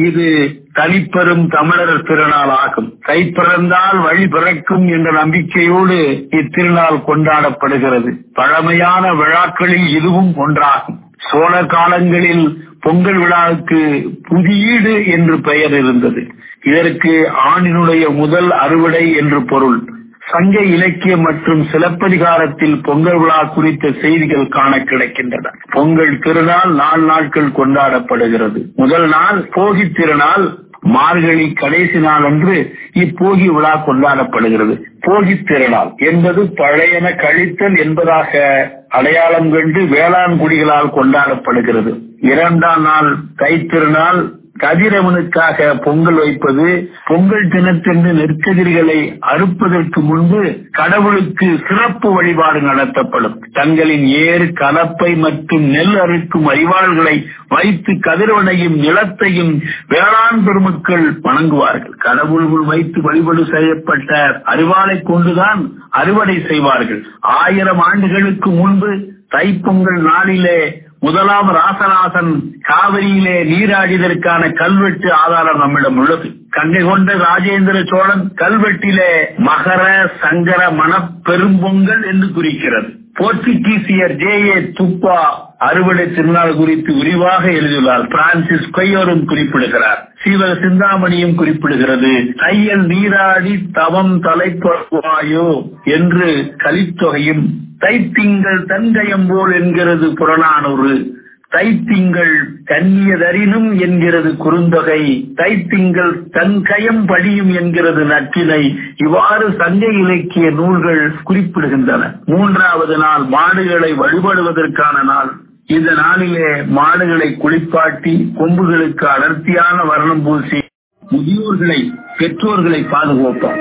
இது தனிப்பெரும் தமிழர் திருநாள் ஆகும் தை பிறந்தால் வழி பிறக்கும் என்ற நம்பிக்கையோடு இத்திருநாள் கொண்டாடப்படுகிறது பழமையான விழாக்களில் இதுவும் ஒன்றாகும் சோழ காலங்களில் பொங்கல் விழாவுக்கு புதியீடு என்று பெயர் இருந்தது இதற்கு ஆண்டினுடைய முதல் அறுவடை என்று பொருள் சங்க இலக்கியம் மற்றும் சிலப்பதிகாரத்தில் பொங்கல் விழா குறித்த செய்திகள் காண கிடைக்கின்றன பொங்கல் திருநாள் நாலு நாட்கள் கொண்டாடப்படுகிறது முதல் நாள் போகி திருநாள் மார்கழி கடைசி நாள் அன்று இப்போகி விழா கொண்டாடப்படுகிறது போகி திருநாள் என்பது பழையன கழித்தல் என்பதாக அடையாளம் கண்டு வேளாண் குடிகளால் கொண்டாடப்படுகிறது இரண்டாம் நாள் தை திருநாள் கதிரவனுக்காக பொங்கல் வைப்பது பொங்கல் தினத்தன்று நெற்கதிர்களை அறுப்பதற்கு முன்பு கடவுளுக்கு சிறப்பு வழிபாடு நடத்தப்படும் தங்களின் ஏர் கலப்பை மற்றும் நெல் அறுக்கும் அறிவாள்களை வைத்து கதிரவனையும் நிலத்தையும் வேளாண் பெருமக்கள் வணங்குவார்கள் கடவுள் வைத்து வழிபாடு செய்யப்பட்ட அறிவாளை கொண்டுதான் அறுவடை செய்வார்கள் ஆயிரம் ஆண்டுகளுக்கு முன்பு தைப்பொங்கல் நாளிலே முதலாம் ராசராசன் காவிரியிலே நீராடியதற்கான கல்வெட்டு ஆதாரம் நம்மிடம் உள்ளது கங்கை கொண்ட ராஜேந்திர சோழன் கல்வெட்டிலே மகர சங்கர மன பெரும்பொங்கல் என்று குறிக்கிறது போர்ச்சுகீசியர் ஜே ஏ துப்பா அறுவடை திருநாள் குறித்து விரிவாக எழுதியுள்ளார் பிரான்சிஸ் கொய்யோரும் குறிப்பிடுகிறார் சீவக சிந்தாமணியும் குறிப்பிடுகிறது தையல் நீராடி தவம் தலைப்பாயோ என்று கலித்தொகையும் தைத்திங்கள் தன்கயம் போல் என்கிறது புறநானூறு தைத்திங்கள் கன்னியதரினும் என்கிறது குறுந்தொகை தைத்திங்கள் தன்கயம் படியும் என்கிறது நற்றினை இவ்வாறு சங்க இலக்கிய நூல்கள் குறிப்பிடுகின்றன மூன்றாவது நாள் மாடுகளை வழிபடுவதற்கான நாள் இந்த நாளிலே மாடுகளை குளிப்பாட்டி கொம்புகளுக்கு அடர்த்தியான வர்ணம் பூசி முதியோர்களை பெற்றோர்களை பாதுகாப்போம்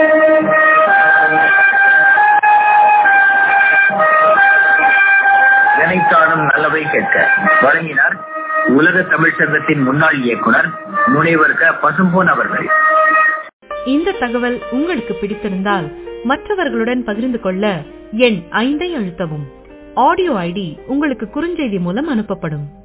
நினைத்தாலும் நல்லவை கேட்க வழங்கினார் உலக தமிழ் சங்கத்தின் முன்னாள் இயக்குனர் முனைவர் க பசும்போன் அவர்கள் இந்த தகவல் உங்களுக்கு பிடித்திருந்தால் மற்றவர்களுடன் பகிர்ந்து கொள்ள எண் ஐந்தை அழுத்தவும் ஆடியோ ஐடி உங்களுக்கு குறுஞ்செய்தி மூலம் அனுப்பப்படும்